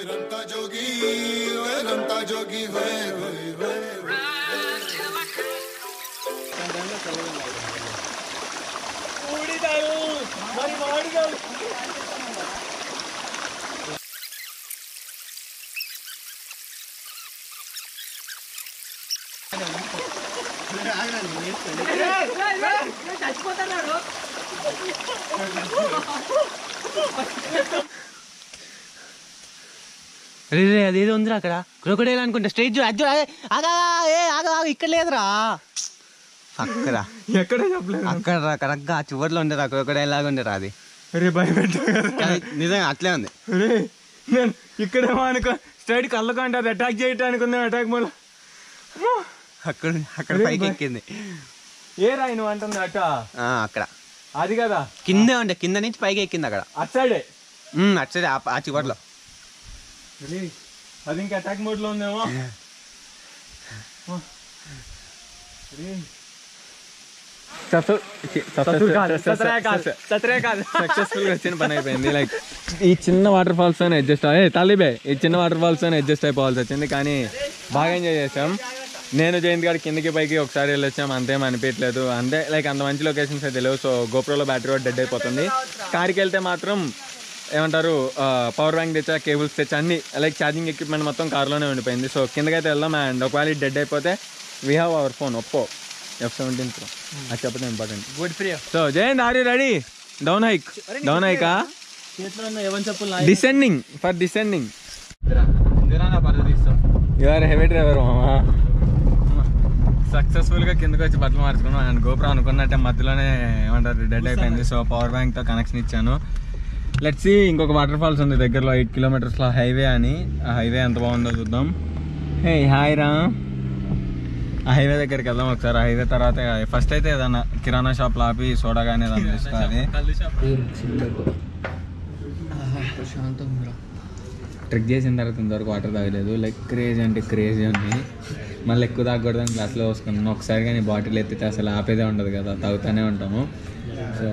रमता जोगी ओए रमता जोगी होए होए होए రే రే అదేదో ఉందిరా అక్కడ క్రొకడైల్ అనుకుంటా స్ట్రైట్ చూడు అజ్జు ఆగా ఏ ఆగా ఆగా ఇక్కడ లేదురా అక్కడ ఎక్కడ చెప్పలేదు అక్కడ రా కరెక్ట్ గా చివరిలో ఉండేరా క్రొకడైల్ లాగా ఉండేరా అది అరే భయపెట్టా కదా కానీ నిజంగా అట్లే ఉంది అరే నేను ఇక్కడేమో అనుకో స్ట్రైట్ కళ్ళకు అంటే అది అటాక్ చేయటానికి ఉంది అటాక్ మూల అక్కడ అక్కడ పైకి ఎక్కింది ఏ రాయి నువ్వు అంటుంది అట ఆ, అక్కడ అది కదా కిందే ఉండే కింద నుంచి పైకి ఎక్కింది అక్కడ అటు సైడే ఉమ్, అటు సైడ్ ఆ- ఆ చివరిలో అరే, అది ఇంకా అటాక్ మోడ్ లో ఉందేమో సక్సెస్ఫుల్ గా వచ్చిన పని అయిపోయింది లైక్ ఈ చిన్న వాటర్ ఫాల్స్ అని అడ్జస్ట్ అయ్యే తల్లిబే ఈ చిన్న వాటర్ ఫాల్స్ అని అడ్జస్ట్ అయిపోవాల్సి వచ్చింది కానీ బాగా ఎంజాయ్ చేసాం నేను జయంత్ గారి కిందకి పైకి ఒకసారి వెళ్ళొచ్చాం అంతేం అనిపించలేదు అంతే లైక్ అంత మంచి లొకేషన్స్ అయితే లేవు సో గోప్రోలో బ్యాటరీ కూడా డెడ్ అయిపోతుంది కార్కి వెళ్తే మాత్రం ఏమంటారు పవర్ బ్యాంక్ తెచ్చా కేబుల్స్ తెచ్చా అన్ని లైక్ ఛార్జింగ్ ఎక్విప్మెంట్ మొత్తం కార్లోనే ఉండిపోయింది సో కిందకైతే వెళ్దాం అండ్ ఒకవేళ డెడ్ అయిపోతే we have our phone Oppo F seventeen pro అది చెప్పడం important good free so Jayant are you ready down hike down హైకా descending for descending you are heavy driver మామా successful గా కిందకి వచ్చి బట్టలు మార్చుకున్నాం అండ్ గోపురం అనుకున్నట్టే మధ్యలోనే ఏమంటారు డెడ్ అయిపోయింది సో పవర్ బ్యాంక్ తో కనెక్షన్ ఇచ్చాను లెట్స్ సి ఇంకొక వాటర్ ఫాల్స్ ఉంది దగ్గరలో ఎయిట్ కిలోమీటర్స్ లో హైవే అని ఆ హైవే ఎంత బాగుందో చూద్దాం హే హాయ్ రా ఆ హైవే దగ్గరికి వెళ్దాం ఒకసారి ఆ హైవే తర్వాత ఫస్ట్ అయితే ఏదన్నా కిరాణా షాప్ లో ఆపి సోడా కానీ ఏదన్నా తీసుకోవాలి ట్రెక్ చేసిన తర్వాత ఇంతవరకు వాటర్ తాగలేదు లైక్ క్రేజ్ అంటే క్రేజ్ అని మళ్ళీ ఎక్కువ తాగకూడదని గ్లాస్లో పోసుకున్నాను ఒకసారి కానీ బాటిల్ ఎత్తితే అసలు ఆపేదే ఉండదు కదా తాగుతూనే ఉంటాము సో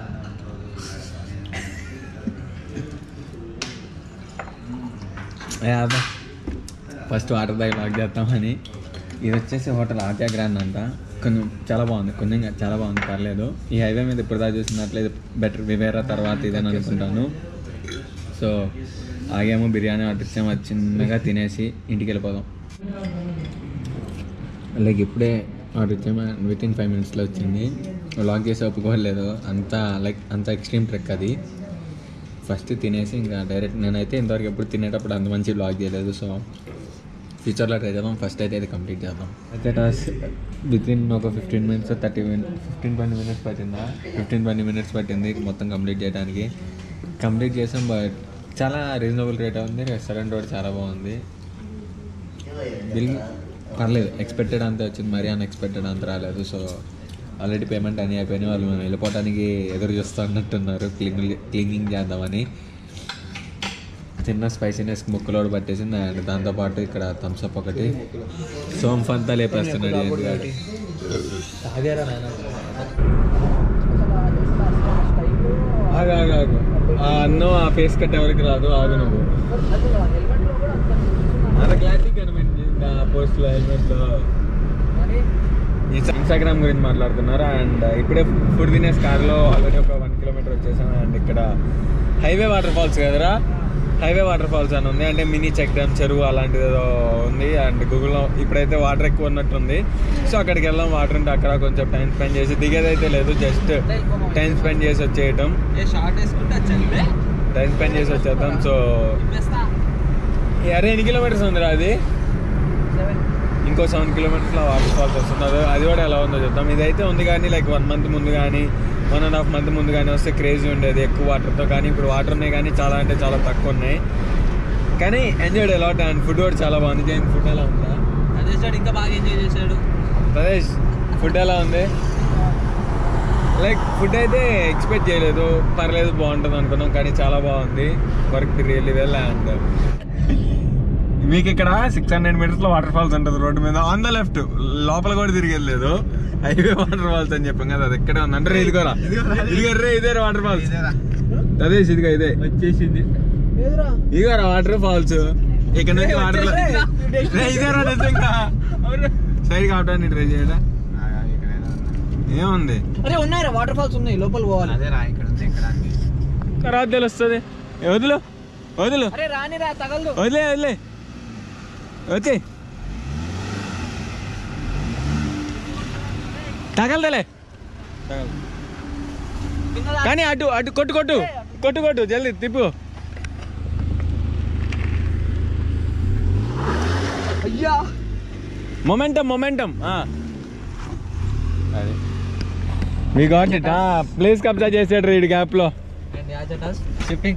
ఫస్ట్ వాటర్ తాగి లాక్ చేస్తామని ఇది వచ్చేసి హోటల్ ఆర్టియా గ్రాండ్ అంట కొంచెం చాలా బాగుంది కొంచెం కాదు, చాలా బాగుంది పర్లేదు ఈ హైవే మీద ఇప్పుడు దాకా చూసినట్లయితే బెటర్ వివేరా తర్వాత ఇదని అనుకుంటాను సో ఆగేమో బిర్యానీ ఆర్డర్ ఇచ్చాము అది చిన్నగా తినేసి ఇంటికి వెళ్ళిపోదాం లైక్ ఇప్పుడే ఆర్డర్ ఇచ్చాము విత్ ఇన్ ఫైవ్ మినిట్స్లో వచ్చింది లాక్ చేసి ఒప్పుకోలేదు అంత లైక్ అంత ఎక్స్ట్రీమ్ ట్రెక్ అది ఫస్ట్ తినేసి ఇంకా డైరెక్ట్ నేనైతే ఇంతవరకు ఎప్పుడు తినేటప్పుడు అంత మంచి బ్లాగ్ చేయలేదు సో ఫ్యూచర్లో ట్రై చేద్దాం ఫస్ట్ అయితే ఇది కంప్లీట్ చేద్దాం అయితే విత్ ఇన్ ఒక fifteen minutes thirty minute fifteen twenty minutes పట్టిందా ఫిఫ్టీన్ ట్వంటీ మినిట్స్ పట్టింది మొత్తం కంప్లీట్ చేయడానికి కంప్లీట్ చేసాం బట్ చాలా రీజనబుల్ రేట్ ఉంది రెస్టారెంట్ కూడా చాలా బాగుంది బిల్ పర్లేదు ఎక్స్పెక్టెడ్ అంత వచ్చింది మరీ అన్ఎక్స్పెక్టెడ్ అంత రాలేదు సో ఆల్రెడీ పేమెంట్ అన్నీ అయిపోయినాయి వాళ్ళు మేము వెళ్ళిపోవడానికి ఎదురు చూస్తూ అన్నట్టున్నారు క్లీనింగ్ క్లీనింగ్ చేద్దామని చిన్న స్పైసీనెస్ ముక్కలోడు పట్టేసింది అండ్ దాంతోపాటు ఇక్కడ థమ్స్అప్ ఒకటి సోంఫ్ అంతా లేపేస్తున్నాడు ఏంటి వాడు. ఆగు ఆగు ఆగు ఆ అన్నం ఆ ఫేస్ కట్ ఎవరికి రాదు ఆగు నువ్వు అంత క్లారిటీ కనిపించింది ఆ పోస్ట్లో హెల్మెట్లో ఇన్స్టాగ్రామ్ గురించి మాట్లాడుతున్నారు అండ్ ఇప్పుడే ఫుడ్ తినేసి కార్లో ఆల్రెడీ ఒక వన్ కిలోమీటర్ వచ్చేసాం అండ్ ఇక్కడ హైవే వాటర్ ఫాల్స్ కదరా హైవే వాటర్ ఫాల్స్ అని ఉంది అంటే మినీ చెక్ డ్యామ్ చెరువు అలాంటిది ఏదో ఉంది అండ్ గూగుల్లో ఇప్పుడైతే వాటర్ ఎక్కువ ఉన్నట్టుంది సో అక్కడికి వెళ్దాం వాటర్ ఉంటే అక్కడ కొంచెం టైం స్పెండ్ చేసి దిగేదైతే లేదు జస్ట్ టైం స్పెండ్ చేసి వచ్చేయటం టైం స్పెండ్ చేసి వచ్చేద్దాం సో అరే ఎన్ని కిలోమీటర్స్ ఉందిరా అది ఇంకో సెవెన్ కిలోమీటర్స్లో వాటర్ ఫాల్స్ వస్తుంది అది అది కూడా ఎలా ఉందో చెప్తాం ఇదైతే ఉంది కానీ లైక్ వన్ మంత్ ముందు కానీ వన్ అండ్ హాఫ్ మంత్ ముందు కానీ వస్తే క్రేజీ ఉండేది ఎక్కువ వాటర్తో కానీ ఇప్పుడు వాటర్ ఉన్నాయి కానీ చాలా అంటే చాలా తక్కువ ఉన్నాయి కానీ ఎంజాయ్డ్ అలాట్ అండ్ ఫుడ్ కూడా చాలా బాగుంది జైన్ ఫుడ్ ఎలా ఉందా అదే సార్ ఇంకా బాగా ఎంజాయ్ చేశాడు ప్రదేశ్ ఫుడ్ ఎలా ఉంది లైక్ ఫుడ్ అయితే ఎక్స్పెక్ట్ చేయలేదు పర్లేదు బాగుంటుంది అనుకున్నాం కానీ చాలా బాగుంది వర్క్ రియల్లీ వెల్ అండ్ మీకు ఇక్కడ సిక్స్ హండ్రెడ్ మీటర్స్ లో వాటర్ ఫాల్స్ ఉంటుంది రోడ్డు మీద ఆన్ ద లెఫ్ట్ లోపల కూడా తిరిగేది హైవే వాటర్ ఫాల్స్ అని చెప్పాం కదా అది ఎక్కడే ఉంది అంటే ఇదిగోరా ఇదిగో రే ఇదే వాటర్ ఫాల్స్ అదే ఇదిగో ఇదే వచ్చేసింది ఇదిగోరా వాటర్ ఫాల్స్ ఇక్కడ నుంచి వాటర్ ఇదేరా నిజంగా సైడ్ కావడానికి ట్రై చేయడా ఏముంది అరే ఉన్నాయిరా వాటర్ ఫాల్స్ ఉన్నాయి లోపల పోవాలి అదే రా ఇక్కడ నుంచి ఎక్కడానికి తర్వాత తెలుస్తుంది వదులు వదులు అరే రాని రా తగలదు వదిలే వదిలే వచ్చి తగలదలే కానీ అటు అటు కొట్టు కొట్టు కొట్టు కొట్టు జల్దీ తిప్పు అయ్యా మొమెంటం మొమెంటం అది మీ గాట్ ఇట్ ప్లేస్ కబ్జా చేసాడు రీడ్ గ్యాప్ లో షిప్పింగ్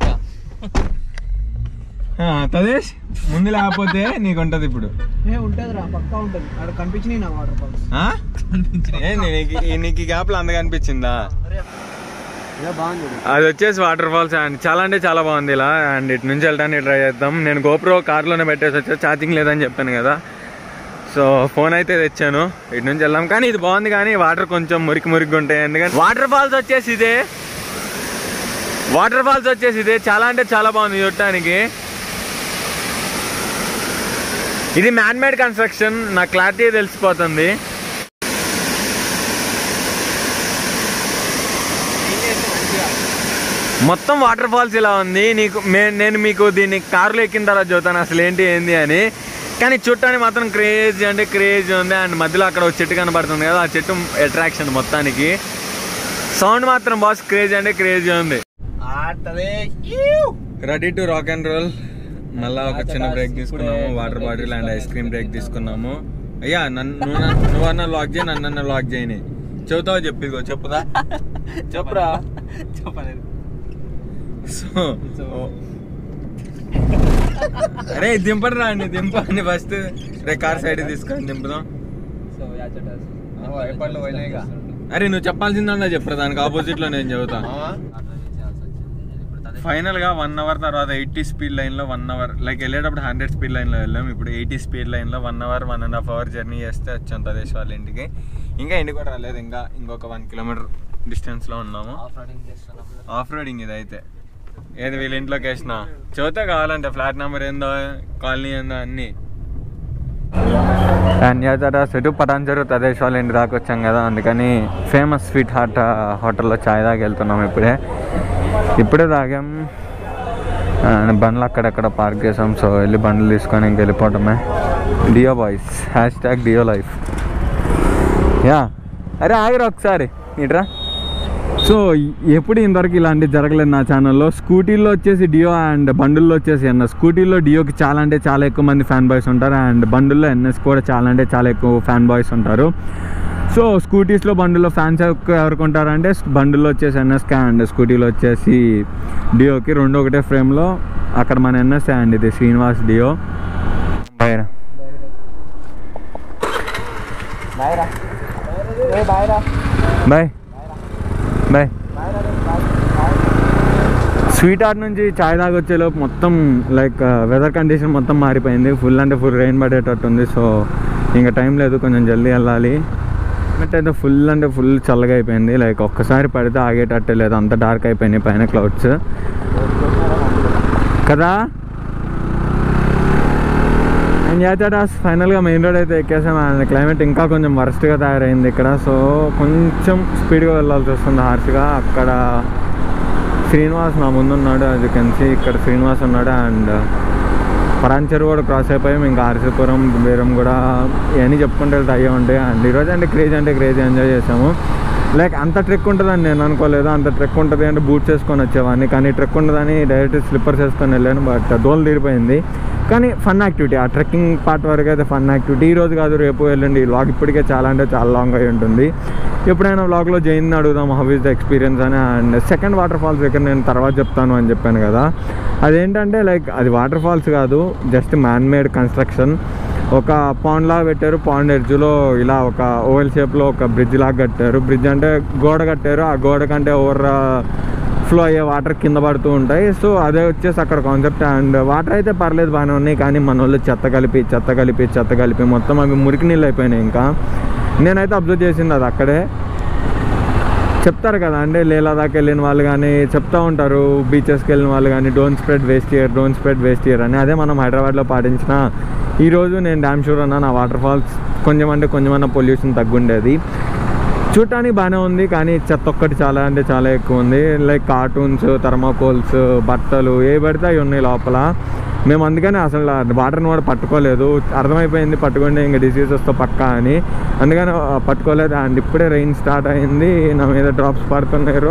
తదేష్ ముందు లేకపోతే నీకు ఉంటది ఇప్పుడు ఏ ఉంటది రా పక్కా ఉంటది అక్కడ కనిపించినాయి నా వాటర్ ఫాల్స్ ఆ? ఏంది నీకు ఈ- నీకు ఈ గ్యాప్ లో అందగా అనిపించిందా బాగుంది అది వచ్చేసి వాటర్ ఫాల్స్ అండ్ చాలా అంటే చాలా బాగుంది ఇలా అండ్ ఇటు నుంచి వెళ్ళడానికి ట్రై చేద్దాం నేను గోప్రో కార్లోనే పెట్టేసి వచ్చా ఛార్జింగ్ లేదని చెప్పాను కదా సో ఫోన్ అయితే తెచ్చాను ఇటు నుంచి వెళ్దాం కానీ ఇది బాగుంది కానీ వాటర్ కొంచెం మురికి మురికిగా ఉంటాయి ఎందుకంటే వాటర్ ఫాల్స్ వచ్చేసి ఇదే వాటర్ ఫాల్స్ వచ్చేసి ఇదే చాలా అంటే చాలా బాగుంది చూడటానికి ఇది మ్యాన్ మేడ్ కన్స్ట్రక్షన్ నా క్లారిటీ తెలిసిపోతుంది మొత్తం వాటర్ ఫాల్స్ ఇలా ఉంది నీకు మే- నేను మీకు దీన్ని కారులో ఎక్కిన తర్వాత చూస్తాను అసలు ఏంటి ఏంది అని కానీ చూడటానికి మాత్రం క్రేజీ అంటే క్రేజీ ఉంది అండ్ మధ్యలో అక్కడ ఒక చెట్టు కనబడుతుంది కదా ఆ చెట్టు అట్రాక్షన్ మొత్తానికి సౌండ్ మాత్రం బాస్ క్రేజీ అంటే క్రేజీ ఉంది ఆడుతుంది ready to rock and roll మళ్ళా ఒక చిన్న బ్రేక్ తీసుకున్నాము water bottle and ice cream break తీసుకున్నాము అయ్యా నన్ను నువ్వు నన్ను- నువ్వన్నా లాక్ చేయి నన్ను లాక్ చేయని చెబుతావా చెప్పు ఇదిగో చెప్పుదా చెప్పురా చెప్పలేదు సో అరే దింపడు రా అండి దింపండి ఫస్ట్ రే కార్ సైడ్ తీసుకొని దింపుదాం సో అరే నువ్వు చెప్పాల్సిందన్నా చెప్పరా దానికి ఆపోజిట్ లో నేను చెబుతా ఫైనల్ గా వన్ అవర్ తర్వాత ఎయిటీ స్పీడ్ లైన్ లో వన్ అవర్ లైక్ వెళ్ళేటప్పుడు హండ్రెడ్ స్పీడ్ లైన్ లో వెళ్ళాం ఇప్పుడు ఎయిటీ స్పీడ్ లైన్ లో one hour one and half hour journey చేస్తే వచ్చాం తదేశ్ వాళ్ళ ఇంటికి ఇంకా ఇంటికి కూడా రాలేదు ఇంకా ఇంకొక వన్ కిలోమీటర్ డిస్టెన్స్ లో ఉన్నాము ఆఫ్ రోడింగ్ ఇది అయితే ఏది వీళ్ళ ఇంట్లోకి వేసిన చోతే కావాలంటే ఫ్లాట్ నెంబర్ ఏందో కాలనీ ఏందో అన్ని అన్యాజట సెటు పటాన్చెరు తదేశ్ వాళ్ళ ఇంటి దాకా వచ్చాం కదా అందుకని ఫేమస్ స్వీట్ హార్ట్ హోటల్లో చాయ్ దాకా వెళ్తున్నాం ఇప్పుడే ఇప్పుడే తాగాం అండ్ బండ్లు అక్కడక్కడ పార్క్ చేసాం సో వెళ్ళి బండ్లు తీసుకొని ఇంక వెళ్ళిపోవటమే Dio boys hashtag Dio life యా అరే ఆగిరా ఒకసారి ఇట్రా సో ఎప్పుడు ఇంతవరకు ఇలాంటివి జరగలేదు నా ఛానల్లో స్కూటీల్లో వచ్చేసి డియో అండ్ బండుల్లో వచ్చేసి ఎన్ఎస్ స్కూటీల్లో డియోకి చాలా అంటే చాలా ఎక్కువ మంది ఫ్యాన్ బాయ్స్ ఉంటారు అండ్ బండుల్లో ఎన్ఎస్ కూడా చాలా అంటే చాలా ఎక్కువ ఫ్యాన్ బాయ్స్ ఉంటారు సో స్కూటీస్లో బండుల్లో ఫ్యాన్స్ ఎక్కువ ఎవరికి ఉంటారంటే బండుల్లో వచ్చేసి ఎన్ఎస్కే అండ్ స్కూటీలో వచ్చేసి డియోకి రెండు ఒకటే ఫ్రేమ్లో అక్కడ మన ఎన్ఎస్ అండ్ ఇది శ్రీనివాస్ డియో బయరా బాయ్ బాయ్ స్వీట్ ఆర్ట్ నుంచి చాయ్ తాగొచ్చేలోపు మొత్తం లైక్ వెదర్ కండిషన్ మొత్తం మారిపోయింది ఫుల్ అంటే ఫుల్ రెయిన్ పడేటట్టు ఉంది సో ఇంకా టైం లేదు కొంచెం జల్దీ వెళ్ళాలి అయితే ఫుల్ అంటే ఫుల్ చల్లగా అయిపోయింది లైక్ ఒక్కసారి పడితే ఆగేటట్టే లేదు అంత డార్క్ అయిపోయినాయి పైన క్లౌడ్స్ కదా అండ్ యాచాడాస్ ఫైనల్గా మెయిన్ రోడ్ అయితే ఎక్కేసాం అండ్ క్లైమేట్ ఇంకా కొంచెం వర్స్ట్గా తయారైంది ఇక్కడ సో కొంచెం స్పీడ్గా వెళ్ళాల్సి వస్తుంది హార్ష్గా అక్కడ శ్రీనివాస్ నా ముందు ఉన్నాడు అది కన్సి ఇక్కడ శ్రీనివాస్ ఉన్నాడు అండ్ పరాంచెరు కూడా క్రాస్ అయిపోయాం ఇంకా ఆర్సీపురం బీరం కూడా ఇవన్నీ చెప్పుకుంటే వెళ్తే అయ్యే ఉంటాయి అండ్ ఈరోజు అంటే క్రేజ్ అంటే క్రేజ్ ఎంజాయ్ చేసాము లైక్ అంత ట్రెక్ ఉంటుందని నేను అనుకోలేదు అంత ట్రెక్ ఉంటుంది అంటే బూట్స్ వేసుకొని వచ్చేవాడిని కానీ ట్రెక్ ఉండదని డైరెక్ట్ స్లిప్పర్స్ వేసుకొని వెళ్ళాను బట్ దోలు తీరిపోయింది కానీ ఫన్ యాక్టివిటీ ఆ ట్రెక్కింగ్ పార్ట్ వరకు అయితే ఫన్ యాక్టివిటీ ఈ రోజు కాదు రేపు వెళ్ళండి ఈ వ్లాగ్ ఇప్పటికే చాలా అంటే చాలా లాంగ్ అయి ఉంటుంది ఎప్పుడైనా వ్లాగ్లో జైన్ అడుగుదాం హౌ ఇస్ ద ఎక్స్పీరియన్స్ అని అండ్ సెకండ్ వాటర్ ఫాల్స్ దగ్గర నేను తర్వాత చెప్తాను అని చెప్పాను కదా అదేంటంటే లైక్ అది వాటర్ ఫాల్స్ కాదు జస్ట్ మ్యాన్ మేడ్ కన్స్ట్రక్షన్ ఒక పాండ్ లాగా పెట్టారు పాండ్ ఎడ్జ్లో ఇలా ఒక ఓవెల్ షేప్లో ఒక బ్రిడ్జ్ లాగా కట్టారు బ్రిడ్జ్ అంటే గోడ కట్టారు ఆ గోడ కంటే ఓవర్ ఫ్లో అయ్యే వాటర్ కింద పడుతూ ఉంటాయి సో అదే వచ్చేసి అక్కడ కాన్సెప్ట్ అండ్ వాటర్ అయితే పర్లేదు బాగానే ఉన్నాయి కానీ మన వాళ్ళు చెత్త కలిపి చెత్త కలిపి చెత్త కలిపి మొత్తం అవి మురికి నీళ్ళు అయిపోయినాయి ఇంకా నేనైతే అబ్జర్వ్ చేసింది అది అక్కడే చెప్తారు కదా అంటే లేలా దాకా వెళ్ళిన వాళ్ళు కానీ చెప్తా ఉంటారు బీచెస్కి వెళ్ళిన వాళ్ళు కానీ don't spread waste here don't spread waste here అని అదే మనం హైదరాబాద్లో పాటించిన ఈరోజు నేను డ్యామ్ షూర్ అన్న నా వాటర్ ఫాల్స్ కొంచెం అంటే కొంచెమన్నా పొల్యూషన్ తగ్గుండేది చూడటానికి బాగానే ఉంది కానీ చెత్త ఒక్కటి చాలా అంటే చాలా ఎక్కువ ఉంది లైక్ కార్టూన్స్ థర్మాకోల్స్ బట్టలు ఏ పడితే అవి ఉన్నాయి లోపల మేము అందుకని అసలు వాటర్ని కూడా పట్టుకోలేదు అర్థమైపోయింది పట్టుకుంటే ఇంకా డిసీజ్ వస్తే పక్కా అని అందుకని ఆ, పట్టుకోలేదు అండ్ ఇప్పుడే రెయిన్ స్టార్ట్ అయింది నా మీద డ్రాప్స్ పడుతున్నారు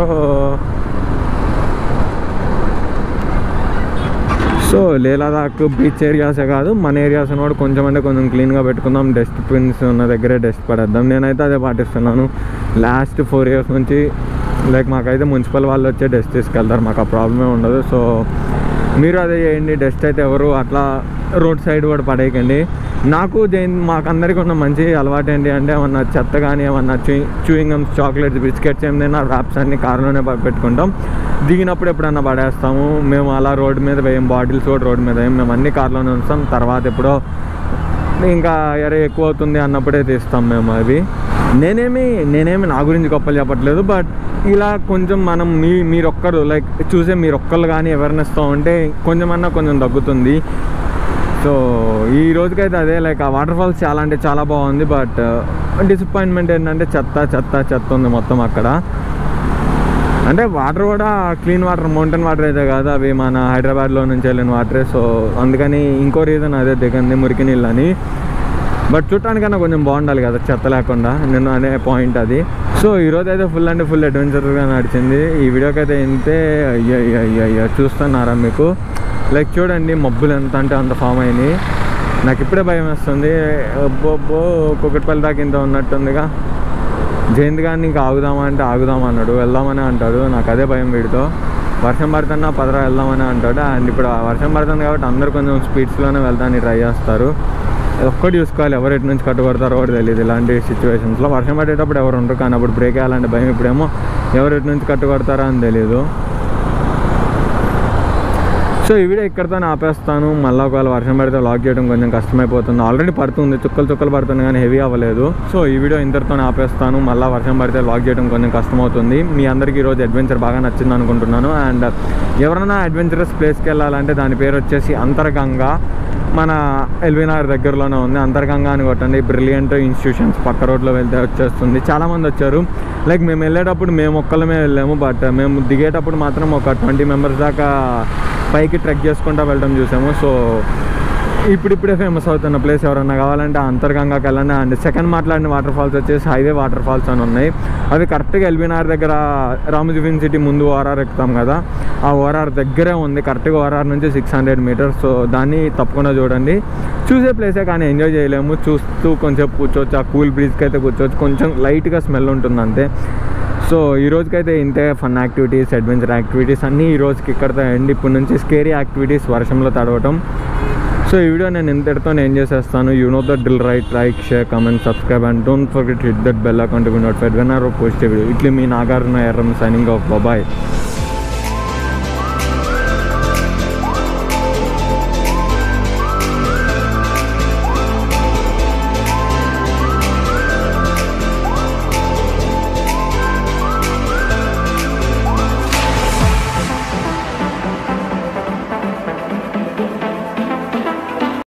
సో లేలాదాక్ బీచ్ ఏరియాసే కాదు మన ఏరియాస్ కూడా కొంచెం అంటే కొంచెం క్లీన్గా పెట్టుకుందాం డస్ట్ బిన్స్ ఉన్న దగ్గరే డస్ట్ పడేద్దాం నేనైతే అదే పాటిస్తున్నాను లాస్ట్ ఫోర్ ఇయర్స్ నుంచి లైక్ మాకైతే మున్సిపల్ వాళ్ళు వచ్చే డస్ట్ తీసుకెళ్తారు మాకు ఆ ప్రాబ్లమే ఉండదు సో మీరు అదే చేయండి డస్ట్ అయితే ఎవరు అట్లా రోడ్ సైడ్ కూడా పడేయకండి నాకు జైన్ మాకు అందరికీ ఉన్న మంచి అలవాటు ఏంటి అంటే ఏమన్నా చెత్త కానీ ఏమన్నా చూయింగ్ గమ్స్ చాక్లెట్స్ బిస్కెట్స్ ఏమైనా ర్యాప్స్ అన్ని కార్లోనే పెట్టుకుంటాం దిగినప్పుడు ఎప్పుడన్నా పడేస్తాము మేము అలా రోడ్డు మీద వేయం బాటిల్స్ కూడా రోడ్డు మీద వేయం మేము అన్ని కార్లోనే ఉంచుతాం తర్వాత ఎప్పుడో ఇంకా ఎరే ఎక్కువ అవుతుంది అన్నప్పుడే తీస్తాం మేము అవి నేనేమి నేనేమి నా గురించి గొప్పలు చెప్పట్లేదు బట్ ఇలా కొంచెం మనం మీ మీరొక్కరు లైక్ చూసే మీరొక్కరు కానీ అవేర్నెస్తో ఉంటే కొంచెమన్నా కొంచెం తగ్గుతుంది సో ఈ రోజుకైతే అదే లైక్ ఆ వాటర్ ఫాల్స్ చాలా అంటే చాలా బాగుంది బట్ డిసప్పాయింట్మెంట్ ఏంటంటే చెత్త చెత్త చెత్త ఉంది మొత్తం అక్కడ అంటే వాటర్ కూడా క్లీన్ వాటర్ మౌంటైన్ వాటర్ అయితే కాదు అవి మన హైదరాబాద్లో నుంచి వెళ్ళిన వాటరే సో అందుకని ఇంకో రీజన్ అదే దిగంది మురికి నీళ్ళు అని బట్ చూడటానికన్నా కొంచెం బాగుండాలి కదా చెత్త లేకుండా నేను అనే పాయింట్ అది సో ఈరోజు అయితే ఫుల్ అంటే ఫుల్ అడ్వెంచర్గా నడిచింది ఈ వీడియోకి అయితే ఇంతే అయ్యో అయ్యో అయ్యో అయ్యో చూస్తున్నారా మీకు లైక్ చూడండి మబ్బులు ఎంత అంటే అంత ఫామ్ అయినాయి నాకు ఇప్పుడే భయం వేస్తుంది అబ్బో కుక్కటిపల్లి దాకా ఇంత ఉన్నట్టుందిగా జయంత్ గారిని ఇంకా ఆగుదామా అంటే ఆగుదామా అన్నాడు వెళ్దామని అంటాడు నాకు అదే భయం వీడితో వర్షం పడుతున్నా పదరా వెళ్దామని అంటాడు అండ్ ఇప్పుడు ఆ వర్షం పడుతుంది కాబట్టి అందరు కొంచెం స్పీడ్స్లోనే వెళ్తానికి ట్రై చేస్తారు ఒక్కటి చూసుకోవాలి ఎవరు ఎటు నుంచి కట్టుబడతారో కూడా తెలియదు ఇలాంటి సిచ్యువేషన్స్లో వర్షం పడేటప్పుడు ఎవరు ఉండరు కానీ అప్పుడు బ్రేక్ వేయాలంటే భయం ఇప్పుడేమో ఎవరు ఎటు నుంచి కట్టుబడతారో అని తెలియదు సో ఈ వీడియో ఇక్కడితో ఆపేస్తాను మళ్ళీ ఒకవేళ వర్షం పడితే లాక్ చేయడం కొంచెం కష్టమైపోతుంది ఆల్రెడీ పడుతుంది చుక్కలు చుక్కలు పడుతుంది కానీ హెవీ అవ్వలేదు సో ఈ వీడియో ఇంతటితో ఆపేస్తాను మళ్ళీ వర్షం పడితే లాక్ చేయడం కొంచెం కష్టమవుతుంది మీ అందరికీ ఈరోజు అడ్వెంచర్ బాగా నచ్చింది అనుకుంటున్నాను అండ్ ఎవరైనా అడ్వెంచరస్ ప్లేస్కి వెళ్ళాలంటే దాని పేరు వచ్చేసి అంతర్గంగా మన ఎల్బీనగర్ దగ్గరలోనే ఉంది అంతర్గంగా అని కొట్టండి బ్రిలియంట్ ఇన్స్టిట్యూషన్స్ పక్క రోడ్లో వెళ్తే వచ్చేస్తుంది చాలామంది వచ్చారు లైక్ మేము వెళ్ళేటప్పుడు మేము ఒక్కళ్ళమే వెళ్ళాము బట్ మేము దిగేటప్పుడు మాత్రం ఒక ట్వంటీ మెంబర్స్ దాకా పైకి ట్రెక్ చేసుకుంటూ వెళ్ళడం చూసాము సో ఇప్పుడిప్పుడే ఫేమస్ అవుతున్న ప్లేస్ ఎవరన్నా కావాలంటే ఆ అంతర్గంగాకి వెళ్ళండి అండ్ సెకండ్ మాట్లాడిన వాటర్ ఫాల్స్ వచ్చేసి హైవే వాటర్ ఫాల్స్ అని ఉన్నాయి అవి కరెక్ట్గా ఎల్బీనగర్ దగ్గర రామజీవిన్ సిటీ ముందు ఓఆర్ఆర్ ఎక్కుతాం కదా ఆ ఓఆర్ఆర్ దగ్గరే ఉంది కరెక్ట్గా ఓఆర్ఆర్ నుంచి సిక్స్ హండ్రెడ్ మీటర్స్ సో దాన్ని తప్పకుండా చూడండి చూసే ప్లేసే కానీ ఎంజాయ్ చేయలేము చూస్తూ కొంచెం కూర్చోవచ్చు ఆ కూల్ బ్రీజ్కి అయితే కూర్చోవచ్చు కొంచెం లైట్గా స్మెల్ ఉంటుంది అంతే సో ఈ రోజుకైతే ఇంతే ఫన్ యాక్టివిటీస్ అడ్వెంచర్ యాక్టివిటీస్ అన్నీ ఈ రోజుకి ఇక్కడతో ఎండ్ ఇప్పటి నుంచి స్కేరీ యాక్టివిటీస్ వర్షంలో తడవటం సో ఈ వీడియో నేను ఇంతటితో నేను చేసేస్తాను you know the drill right like share comment subscribe and don't forget hit that bell account be notified when are post video ఇట్లీ మీ Nagarjuna Erram signing off bye